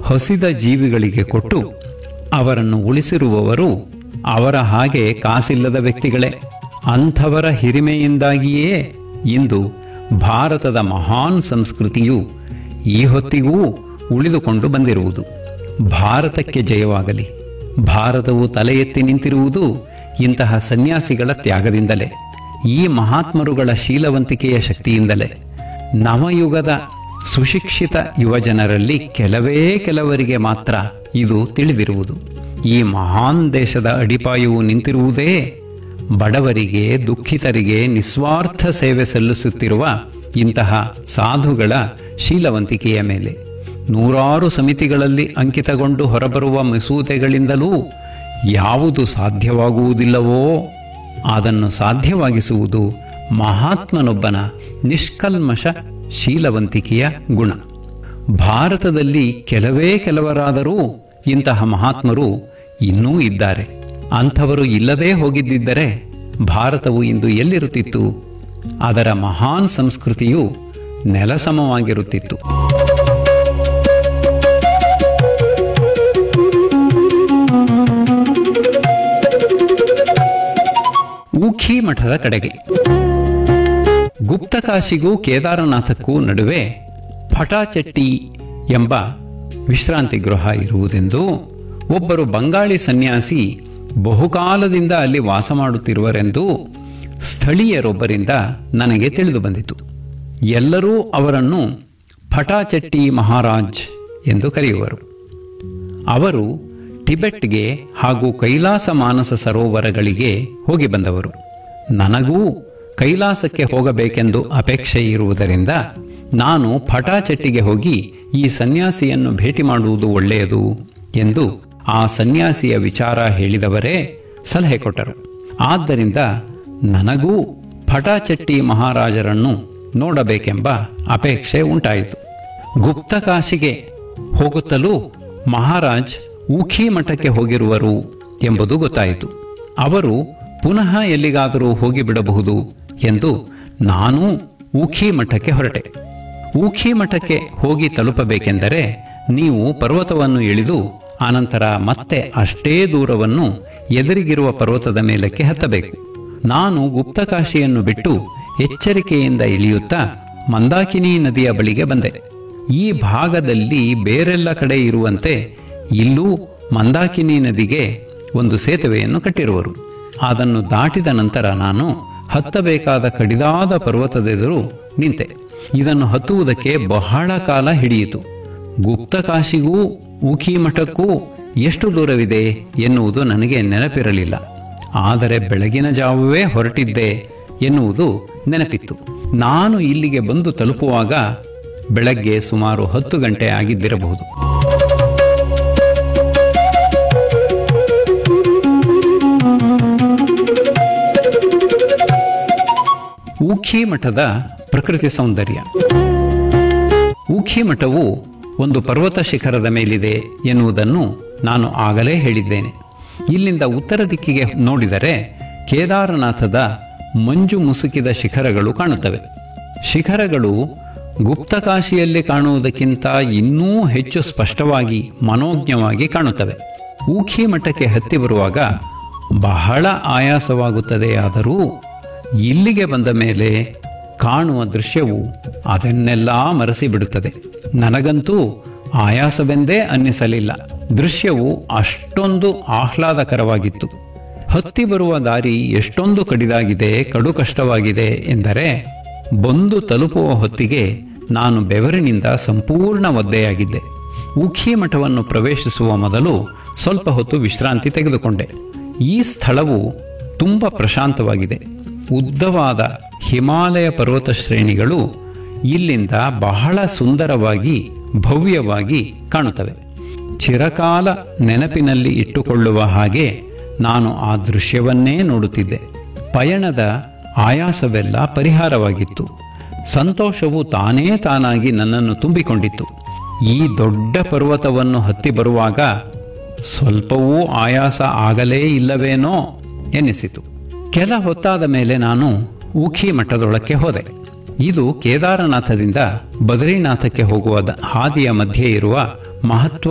ಹಸಿದ ಜೀವಿಗಳಿಗೆ ಕೊಟ್ಟು ಅವರನ್ನು ಉಳಿಸಿರುವವರು ಅವರ ಹಾಗೆ ಕಾಸಿಲ್ಲದ ವ್ಯಕ್ತಿಗಳೇ ಅಂಥವರ ಹಿರಿಮೆಯಿಂದಾಗಿಯೇ ಇಂದು ಭಾರತದ ಮಹಾನ್ ಸಂಸ್ಕೃತಿಯು ಈ ಹೊತ್ತಿಗೂ ಉಳಿದುಕೊಂಡು ಬಂದಿರುವುದು ಭಾರತಕ್ಕೆ ಜಯವಾಗಲಿ ಭಾರತವು ತಲೆ ಎತ್ತಿ ನಿಂತಿರುವುದು ಇಂತಹ ಸನ್ಯಾಸಿಗಳ ತ್ಯಾಗದಿಂದಲೇ ಈ ಮಹಾತ್ಮರುಗಳ ಶೀಲವಂತಿಕೆಯ ಶಕ್ತಿಯಿಂದಲೇ ನವಯುಗದ ಸುಶಿಕ್ಷಿತ ಯುವಜನರಲ್ಲಿ ಕೆಲವೇ ಕೆಲವರಿಗೆ ಮಾತ್ರ ಇದು ತಿಳಿದಿರುವುದು ಈ ಮಹಾನ್ ದೇಶದ ಅಡಿಪಾಯವು ನಿಂತಿರುವುದೇ ಬಡವರಿಗೆ ದುಃಖಿತರಿಗೆ ನಿಸ್ವಾರ್ಥ ಸೇವೆ ಸಲ್ಲಿಸುತ್ತಿರುವ ಇಂತಹ ಸಾಧುಗಳ ಶೀಲವಂತಿಕೆಯ ಮೇಲೆ ನೂರಾರು ಸಮಿತಿಗಳಲ್ಲಿ ಅಂಕಿತಗೊಂಡು ಹೊರಬರುವ ಮಸೂದೆಗಳಿಂದಲೂ ಯಾವುದು ಸಾಧ್ಯವಾಗುವುದಿಲ್ಲವೋ ಅದನ್ನು ಸಾಧ್ಯವಾಗಿಸುವುದು ಮಹಾತ್ಮನೊಬ್ಬನ ನಿಷ್ಕಲ್ಮಶ ಶೀಲವಂತಿಕೆಯ ಗುಣ ಭಾರತದಲ್ಲಿ ಕೆಲವೇ ಕೆಲವರಾದರೂ ಇಂತಹ ಮಹಾತ್ಮರು ಇನ್ನೂ ಇದ್ದಾರೆ ಅಂಥವರು ಇಲ್ಲದೇ ಹೋಗಿದ್ದಿದ್ದರೆ ಭಾರತವು ಇಂದು ಎಲ್ಲಿರುತ್ತಿತ್ತು ಅದರ ಮಹಾನ್ ಸಂಸ್ಕೃತಿಯು ನೆಲಸಮವಾಗಿರುತ್ತಿತ್ತು ಊಖಿ ಮಠದ ಕಡೆಗೆ ಗುಪ್ತಕಾಶಿಗೂ ಕೇದಾರನಾಥಕ್ಕೂ ನಡುವೆ ಫಟಾಚಟ್ಟಿ ಎಂಬ ವಿಶ್ರಾಂತಿ ಗೃಹ ಇರುವುದೆಂದು ಒಬ್ಬರು ಬಂಗಾಳಿ ಸನ್ಯಾಸಿ ಬಹುಕಾಲದಿಂದ ಅಲ್ಲಿ ವಾಸ ಮಾಡುತ್ತಿರುವರೆಂದು ಸ್ಥಳೀಯರೊಬ್ಬರಿಂದ ನನಗೆ ತಿಳಿದು ಬಂದಿತು ಎಲ್ಲರೂ ಅವರನ್ನು ಫಟಾಚಟ್ಟಿ ಮಹಾರಾಜ್ ಎಂದು ಕರೆಯುವರು ಅವರು ಟಿಬೆಟ್ಗೆ ಹಾಗೂ ಕೈಲಾಸ ಮಾನಸ ಸರೋವರಗಳಿಗೆ ಹೋಗಿ ಬಂದವರು ನನಗೂ ಕೈಲಾಸಕ್ಕೆ ಹೋಗಬೇಕೆಂದು ಅಪೇಕ್ಷೆ ಇರುವುದರಿಂದ ನಾನು ಫಟಾಚಟ್ಟಿಗೆ ಹೋಗಿ ಈ ಸನ್ಯಾಸಿಯನ್ನು ಭೇಟಿ ಮಾಡುವುದು ಒಳ್ಳೆಯದು ಎಂದು ಆ ಸನ್ಯಾಸಿಯ ವಿಚಾರ ಹೇಳಿದವರೇ ಸಲಹೆ ಕೊಟ್ಟರು ಆದ್ದರಿಂದ ನನಗೂ ಫಟಾಚಟ್ಟಿ ಮಹಾರಾಜರನ್ನು ನೋಡಬೇಕೆಂಬ ಅಪೇಕ್ಷೆ ಉಂಟಾಯಿತು ಗುಪ್ತಕಾಶಿಗೆ ಹೋಗುತ್ತಲೂ ಮಹಾರಾಜ್ ಊಖಿ ಮಠಕ್ಕೆ ಹೋಗಿರುವರು ಎಂಬುದು ಗೊತ್ತಾಯಿತು ಅವರು ಪುನಃ ಎಲ್ಲಿಗಾದರೂ ಹೋಗಿಬಿಡಬಹುದು ಎಂದು ನಾನೂ ಊಖಿ ಮಠಕ್ಕೆ ಹೊರಟೆ ಊಖಿ ಮಠಕ್ಕೆ ಹೋಗಿ ತಲುಪಬೇಕೆಂದರೆ ನೀವು ಪರ್ವತವನ್ನು ಇಳಿದು ಆನಂತರ ಮತ್ತೆ ಅಷ್ಟೇ ದೂರವನ್ನು ಎದುರಿಗಿರುವ ಪರ್ವತದ ಮೇಲಕ್ಕೆ ಹತ್ತಬೇಕು ನಾನು ಗುಪ್ತಕಾಶಿಯನ್ನು ಬಿಟ್ಟು ಎಚ್ಚರಿಕೆಯಿಂದ ಇಳಿಯುತ್ತಾ ಮಂದಾಕಿನಿ ನದಿಯ ಬಳಿಗೆ ಬಂದೆ ಈ ಭಾಗದಲ್ಲಿ ಬೇರೆಲ್ಲ ಕಡೆ ಇರುವಂತೆ ಇಲ್ಲೂ ಮಂದಾಕಿನಿ ನದಿಗೆ ಒಂದು ಸೇತುವೆಯನ್ನು ಕಟ್ಟಿರುವರು ಅದನ್ನು ದಾಟಿದ ನಂತರ ನಾನು ಹತ್ತಬೇಕಾದ ಕಡಿದಾದ ಪರ್ವತದೆದುರು ನಿಂತೆ ಇದನ್ನು ಹತ್ತುವುದಕ್ಕೆ ಬಹಳ ಕಾಲ ಹಿಡಿಯಿತು ಗುಪ್ತಕಾಶಿಗೂ ಊಖಿ ಮಠಕ್ಕೂ ಎಷ್ಟು ದೂರವಿದೆ ಎನ್ನುವುದು ನನಗೆ ನೆನಪಿರಲಿಲ್ಲ ಆದರೆ ಬೆಳಗಿನ ಜಾವವೇ ಹೊರಟಿದ್ದೆ ಎನ್ನುವುದು ನೆನಪಿತ್ತು ನಾನು ಇಲ್ಲಿಗೆ ಬಂದು ತಲುಪುವಾಗ ಬೆಳಗ್ಗೆ ಸುಮಾರು ಹತ್ತು ಗಂಟೆ ಆಗಿದ್ದಿರಬಹುದು ಊಖಿ ಮಠದ ಪ್ರಕೃತಿ ಸೌಂದರ್ಯ ಊಖಿ ಮಠವು ಒಂದು ಪರ್ವತ ಶಿಖರದ ಮೇಲಿದೆ ಎನ್ನುವುದನ್ನು ನಾನು ಆಗಲೇ ಹೇಳಿದ್ದೇನೆ ಇಲ್ಲಿಂದ ಉತ್ತರ ದಿಕ್ಕಿಗೆ ನೋಡಿದರೆ ಕೇದಾರನಾಥದ ಮಂಜು ಮುಸುಕಿದ ಶಿಖರಗಳು ಕಾಣುತ್ತವೆ ಶಿಖರಗಳು ಗುಪ್ತಕಾಶಿಯಲ್ಲಿ ಕಾಣುವುದಕ್ಕಿಂತ ಇನ್ನೂ ಹೆಚ್ಚು ಸ್ಪಷ್ಟವಾಗಿ ಮನೋಜ್ಞವಾಗಿ ಕಾಣುತ್ತವೆ ಊಖಿ ಮಠಕ್ಕೆ ಹತ್ತಿ ಬರುವಾಗ ಬಹಳ ಆಯಾಸವಾಗುತ್ತದೆಯಾದರೂ ಇಲ್ಲಿಗೆ ಬಂದ ಮೇಲೆ ಕಾಣುವ ದೃಶ್ಯವು ಅದನ್ನೆಲ್ಲ ಮರೆಸಿಬಿಡುತ್ತದೆ ನನಗಂತೂ ಆಯಾಸವೆಂದೇ ಅನ್ನಿಸಲಿಲ್ಲ ದೃಶ್ಯವು ಅಷ್ಟೊಂದು ಆಹ್ಲಾದಕರವಾಗಿತ್ತು ಹತ್ತಿ ಬರುವ ದಾರಿ ಎಷ್ಟೊಂದು ಕಡಿದಾಗಿದೆ ಕಡು ಕಷ್ಟವಾಗಿದೆ ಎಂದರೆ ಬಂದು ತಲುಪುವ ಹೊತ್ತಿಗೆ ನಾನು ಬೆವರಿನಿಂದ ಸಂಪೂರ್ಣ ಒದ್ದೆಯಾಗಿದ್ದೆ ಊಖಿ ಮಠವನ್ನು ಪ್ರವೇಶಿಸುವ ಮೊದಲು ಸ್ವಲ್ಪ ಹೊತ್ತು ವಿಶ್ರಾಂತಿ ತೆಗೆದುಕೊಂಡೆ ಈ ಸ್ಥಳವು ತುಂಬ ಪ್ರಶಾಂತವಾಗಿದೆ ಉದ್ದವಾದ ಹಿಮಾಲಯ ಪರ್ವತ ಶ್ರೇಣಿಗಳು ಇಲ್ಲಿಂದ ಬಹಳ ಸುಂದರವಾಗಿ ಭವ್ಯವಾಗಿ ಕಾಣುತ್ತವೆ ಚಿರಕಾಲ ನೆನಪಿನಲ್ಲಿ ಇಟ್ಟುಕೊಳ್ಳುವ ಹಾಗೆ ನಾನು ಆ ದೃಶ್ಯವನ್ನೇ ನೋಡುತ್ತಿದ್ದೆ ಪಯಣದ ಆಯಾಸವೆಲ್ಲ ಪರಿಹಾರವಾಗಿತ್ತು ಸಂತೋಷವು ತಾನೇ ತಾನಾಗಿ ನನ್ನನ್ನು ತುಂಬಿಕೊಂಡಿತ್ತು ಈ ದೊಡ್ಡ ಪರ್ವತವನ್ನು ಹತ್ತಿ ಬರುವಾಗ ಸ್ವಲ್ಪವೂ ಆಯಾಸ ಆಗಲೇ ಇಲ್ಲವೇನೋ ಎನ್ನಿಸಿತು ಕೆಲ ಹೊತ್ತಾದ ಮೇಲೆ ನಾನು ಊಖಿ ಮಠದೊಳಕ್ಕೆ ಹೋದೆ ಇದು ಕೇದಾರನಾಥದಿಂದ ಬದ್ರಿನಾಥಕ್ಕೆ ಹೋಗುವ ದ- ಹಾದಿಯ ಮಧ್ಯೆ ಇರುವ ಮಹತ್ವ